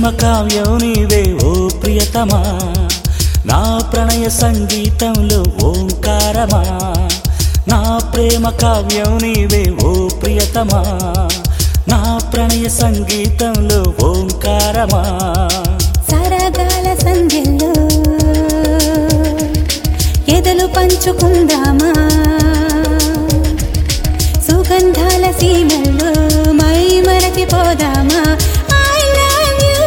కావ్యం నీవే ఓ ప్రియతమా నా ప్రణయ సంగీతంలో ఓంకారమా నా ప్రేమ కావ్యం నీవే ఓ ప్రియతమా నా ప్రణయ సంగీతంలో ఓంకారమా సరగాల సంధ్యల్లో ఎదలు పంచుకుందామా సుగంధాల సీమల్లో మై మరచిపోదామా I love you.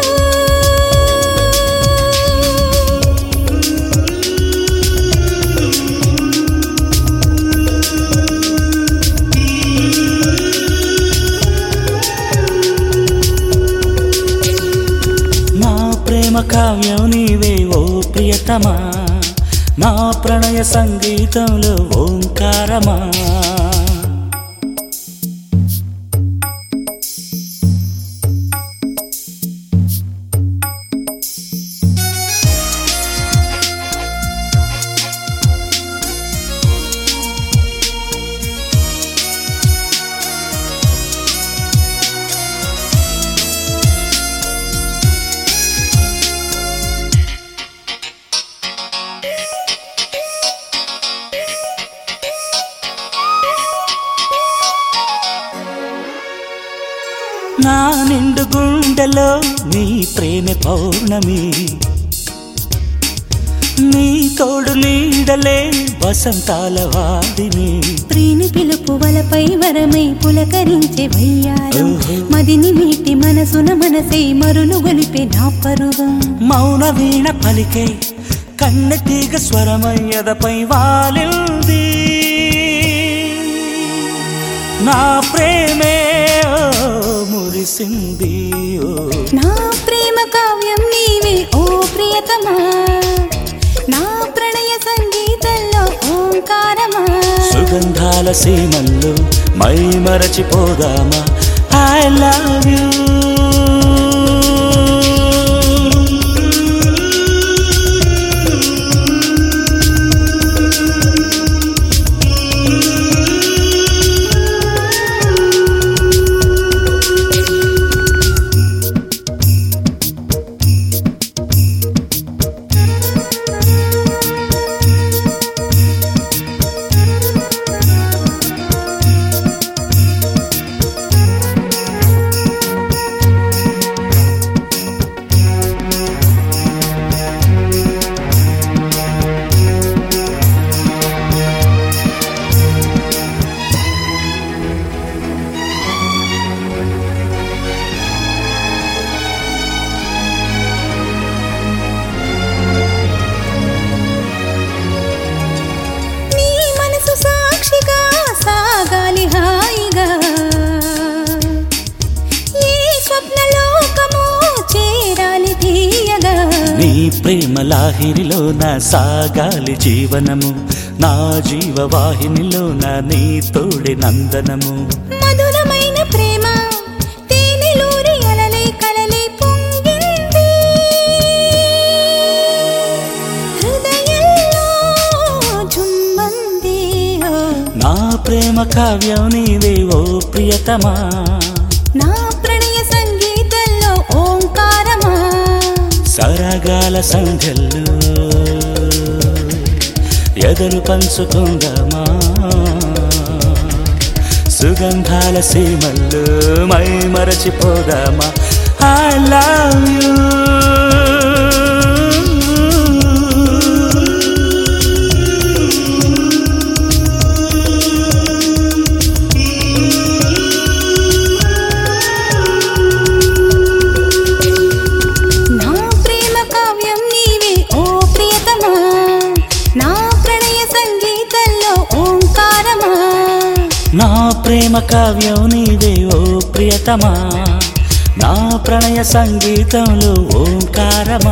నా ప్రేమ కావ్యం నీవే ఓ ప్రియతమా నా ప్రణయ సంగీతంలో ఓంకారమా నా నిండు గుండెలో నీ ప్రేమ పౌర్ణమి నీ తోడు నీడలే వసంతాల వాడిని ప్రేమి పిలుపు వలపై వరమై పులకరించే వయ్యారం ఓహో. మదిని మీటి మనసున మనసై మరులు గొలిపే నా పరువం మౌన వీణ పలికే కన్నెతీగ స్వరమయ్యదపై వాలింది నా ప్రేమే ఓ మురిసింది ఓ నా ప్రేమ కావ్యం నీవే ఓ ప్రియతమా నా ప్రణయ సంగీతంలో ఓంకారమా సుగంధాల సీమల్లో మై మరచిపోదామా ఐ లవ్ యూ నీ మనసు సాక్షిగా సాగాలి హాయిగా ఏ స్వప్నలోకమో చేరాలి తీయగా నీ ప్రేమ లాహిరిలో నా సాగాలి జీవనము నా జీవవాహినిలో నా నీ తోడి నందనము మధురమైన ప్రేమ తేనెలూరి అలలై కలలై పొంగింది హృదయంలో జుమ్మంది ఓ. నా ప్రేమ కావ్యం నీవే ఓ ప్రియతమా నా ప్రణయ సంగీతంలో ఓంకారమా సరగాల సంధ్యల్లో ఎదలు పంచుకుందామా సుగంధాల సీమల్లో మై మరచిపోదామా ఐ లవ్ యూ నా ప్రేమ కావ్యం నీవే ఓ ప్రియతమా నా ప్రణయ సంగీతంలో ఓంకారమా నా ప్రేమ కావ్యం నీవే ఓ ప్రియతమా నా ప్రణయ సంగీతంలో ఓంకారమా